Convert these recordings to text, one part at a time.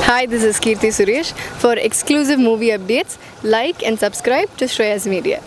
Hi, this is Kirti Suresh. For exclusive movie updates, like and subscribe to Shreyas Media.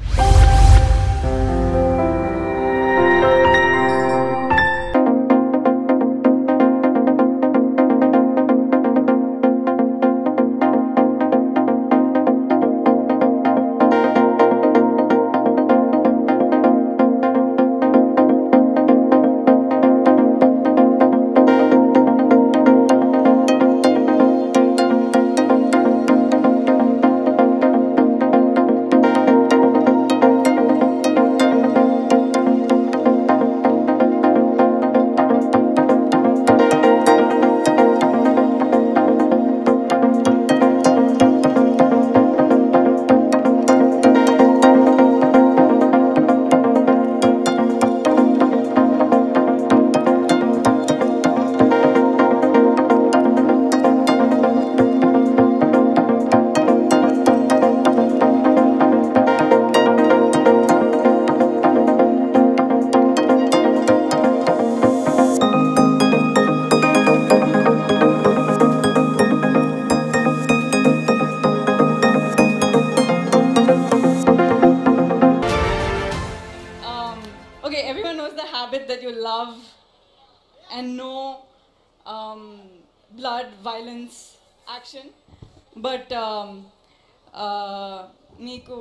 um, okay, everyone knows the habit that you love and know um, blood, violence, action. But um, uh, మీకు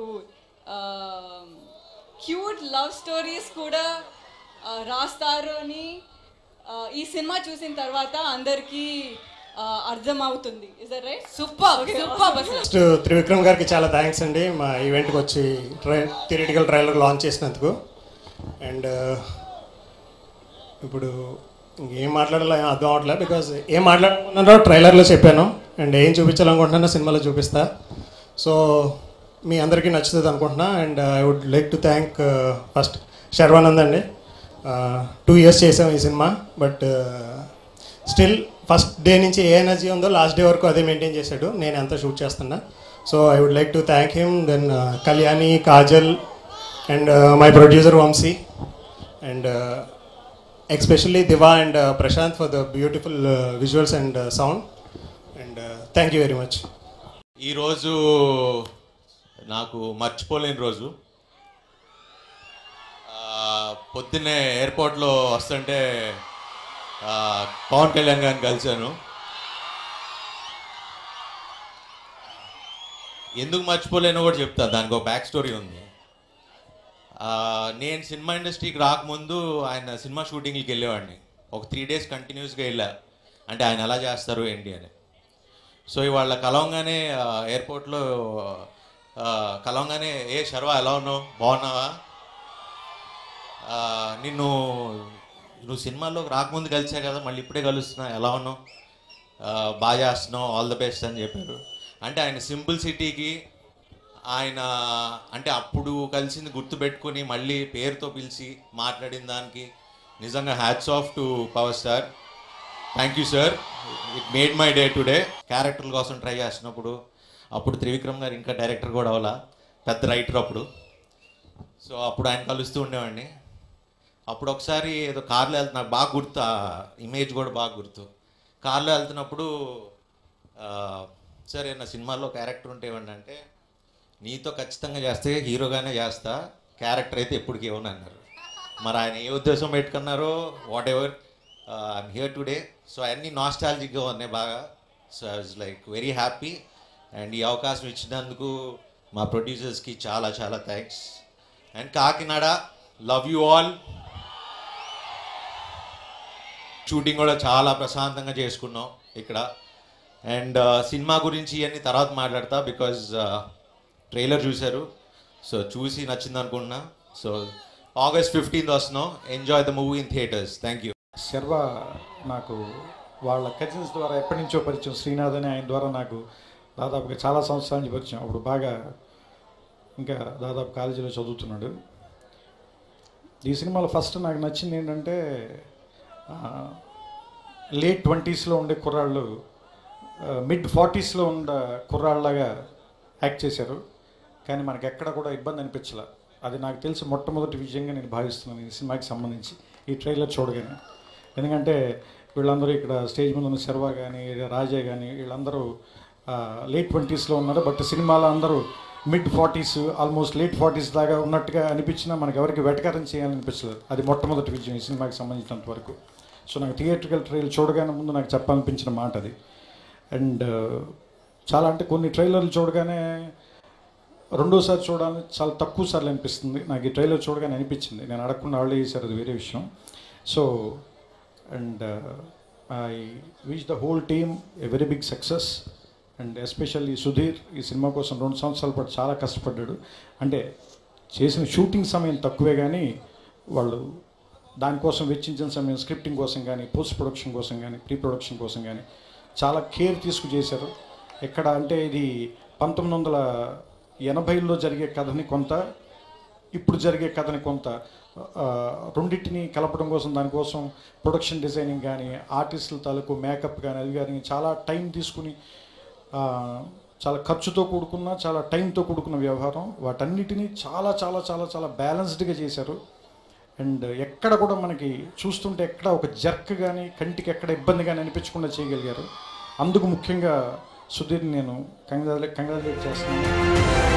cute love stories కూడా uh, రాస్తారు అని uh, ఈ cinema చూసిన తర్వాత అందరికీ uh, అర్థమవుతుంది is that right super super అసలు ఫస్ట్ త్రివిక్రమ్ గారికి చాలా థ్యాంక్స్ అండి మా ఈవెంట్కి వచ్చి ట్రై థియరిటికల్ ట్రైలర్ లాంచ్ చేసినందుకు అండ్ ఇప్పుడు ఏం మాట్లాడాలో ఏం అర్థం అవట్లేదు బికాజ్ ఏం మాట్లాడుకున్నారో ట్రైలర్లో చెప్పాను అండ్ ఏం చూపించాలనుకుంటున్నానో సినిమాలో చూపిస్తా సో మీ అందరికీ నచ్చుతుంది అనుకుంటున్నా and I would like to thank first Sharwanand అండి టూ ఇయర్స్ చేసాం ఈ సినిమా బట్ స్టిల్ ఫస్ట్ డే నుంచి ఏ ఎనర్జీ ఉందో లాస్ట్ డే వరకు అదే మెయింటైన్ చేశాడు నేను ఎంత షూట్ చేస్తున్నా so I would like to thank him then Kalyani Kajal and my producer Vamsi and especially Diva and Prashanth for the beautiful visuals and sound and thank you very much ఈరోజు నాకు మర్చిపోలేని రోజు ఆ, పొద్దున్నే ఎయిర్పోర్ట్లో వస్తుంటే ఆ, పవన్ కళ్యాణ్ గారిని కలిశాను ఎందుకు మర్చిపోలేనో కూడా చెప్తా దానికి ఒక బ్యాక్ స్టోరీ ఉంది ఆ, నేను సినిమా ఇండస్ట్రీకి రాకముందు ఆయన సినిమా షూటింగ్కి వెళ్ళేవాడిని ఒక త్రీ డేస్ కంటిన్యూస్గా వెళ్ళా అంటే ఆయన ఎలా చేస్తారు ఏంటి అని సో ఇవాళ కలవంగానే ఆ, ఎయిర్పోర్ట్లో ఆ, కలవంగానే ఏ శర్వా ఎలా ఉన్నావు బాగున్నావా ఆ, నిన్ను నువ్వు సినిమాల్లోకి రాకముందు కలిసా కదా మళ్ళీ ఇప్పుడే కలుస్తున్నా ఎలా ఉన్నావు ఆ, బాగా చేస్తున్నావు ఆల్ ద బెస్ట్ అని చెప్పారు అంటే ఆయన సింపుల్ సిటీకి ఆయన అంటే అప్పుడు కలిసింది గుర్తుపెట్టుకొని మళ్ళీ పేరుతో పిలిచి మాట్లాడిన దానికి నిజంగా hats off to power star thank you sir it made my day today క్యారెక్టర్ల కోసం ట్రై చేసినప్పుడు అప్పుడు త్రివిక్రమ్ గారు ఇంకా డైరెక్టర్ కూడా అవ్వాలా పెద్ద రైటర్ అప్పుడు సో అప్పుడు ఆయన కలుస్తూ ఉండేవాడిని అప్పుడు ఒకసారి ఏదో కార్లో వెళ్తున్నా నాకు బాగా గుర్తు ఆ ఇమేజ్ కూడా బాగా గుర్తు కార్లో వెళ్తున్నప్పుడు ఆ, సరే నా సినిమాలో క్యారెక్టర్ ఉంటే ఏమండి అంటే నీతో ఖచ్చితంగా చేస్తే హీరోగానే చేస్తా క్యారెక్టర్ అయితే ఎప్పటికీ ఇవ్వను అన్నారు మరి ఆయన ఏ ఉద్దేశం పెట్టుకున్నారో whatever I'm here today so అన్నీ నాస్టాలజిక్గా ఉన్నాయి బాగా so I was like very happy and ఈ అవకాశం ఇచ్చినందుకు మా ప్రొడ్యూసర్స్కి చాలా చాలా thanks and Kakinada love you all shooting కూడా చాలా ప్రశాంతంగా చేసుకున్నాం ఇక్కడ అండ్ సినిమా గురించి ఇవన్నీ తర్వాత మాట్లాడతా బికాజ్ ట్రైలర్ చూశారు సో చూసి నచ్చింది అనుకుంటున్నా సో ఆగస్ట్ ఫిఫ్టీన్త్ వస్తున్నాం enjoy the movie in theatres thank you Sharwa నాకు వాళ్ళ కజిన్స్ ద్వారా ఎప్పటి నుంచో పరిచయం శ్రీనాథ్ అని ఆయన ద్వారా నాకు దాదాపుగా చాలా సంవత్సరాల నుంచి పరిచయం అప్పుడు బాగా ఇంకా దాదాపు కాలేజీలో చదువుతున్నాడు ఈ సినిమాలో ఫస్ట్ నాకు నచ్చింది ఏంటంటే లేట్ ట్వంటీస్లో ఉండే కుర్రాళ్ళు మిడ్ ఫార్టీస్లో ఉన్న కుర్రాళ్ళలాగా యాక్ట్ చేశారు కానీ మనకి ఎక్కడ కూడా ఇబ్బంది అనిపించలే అది నాకు తెలిసి మొట్టమొదటి విజయంగా నేను భావిస్తున్నాను ఈ సినిమాకి సంబంధించి ఈ ట్రైలర్ చూడగానే ఎందుకంటే వీళ్ళందరూ ఇక్కడ స్టేజ్ మీద ఉన్న శర్వా కానీ రాజా కానీ వీళ్ళందరూ లేట్ ట్వంటీస్లో ఉన్నారు బట్ సినిమాలో అందరూ mid forties almost late forties దాకా ఉన్నట్టుగా అనిపించినా మనకి ఎవరికి వెటకారం చేయాలనిపించలేదు అది మొట్టమొదటి విజయం ఈ సినిమాకి సంబంధించినంత వరకు సో నాకు థియేట్రికల్ ట్రైల్ చూడగానే ముందు నాకు చెప్పాలనిపించిన మాట అది అండ్ చాలా అంటే కొన్ని ట్రైలర్లు చూడగానే రెండోసారి చూడాలని చాలా తక్కువ సార్లు అనిపిస్తుంది నాకు ఈ ట్రైలర్ చూడగానే అనిపించింది నేను అడగకుండా వాళ్ళే చేశారు అది వేరే విషయం so and I wish the whole team a very big success and especially Sudheer ఈ సినిమా కోసం రెండు సంవత్సరాల పాటు చాలా కష్టపడ్డాడు అంటే చేసిన షూటింగ్ సమయం తక్కువే కానీ వాళ్ళు దానికోసం వెచ్చించిన సమయం స్క్రిప్టింగ్ కోసం కానీ పోస్ట్ ప్రొడక్షన్ కోసం కానీ ప్రీ ప్రొడక్షన్ కోసం కానీ చాలా కేర్ తీసుకు చేశారు ఎక్కడ అంటే ఇది పంతొమ్మిది వందల ఎనభైలో జరిగే కథని కొంత ఇప్పుడు జరిగే కథని కొంత ఆ, రెండింటిని కలపడం కోసం దానికోసం ప్రొడక్షన్ డిజైనింగ్ కానీ ఆర్టిస్టుల తాలూకు మేకప్ కానీ అది కానీ చాలా టైం తీసుకుని ఆ, చాలా ఖర్చుతో కూడుకున్న చాలా టైంతో కూడుకున్న వ్యవహారం వాటన్నిటినీ చాలా చాలా చాలా చాలా బ్యాలెన్స్డ్గా చేశారు అండ్ ఎక్కడ కూడా మనకి చూస్తుంటే ఎక్కడ ఒక జర్క్ కానీ కంటికి ఎక్కడ ఇబ్బంది కానీ అనిపించకుండా చేయగలిగారు అందుకు ముఖ్యంగా సుధీర్ని నేను కంగ్రాచులేట్ కంగ్రాచులేట్ చేస్తున్నాను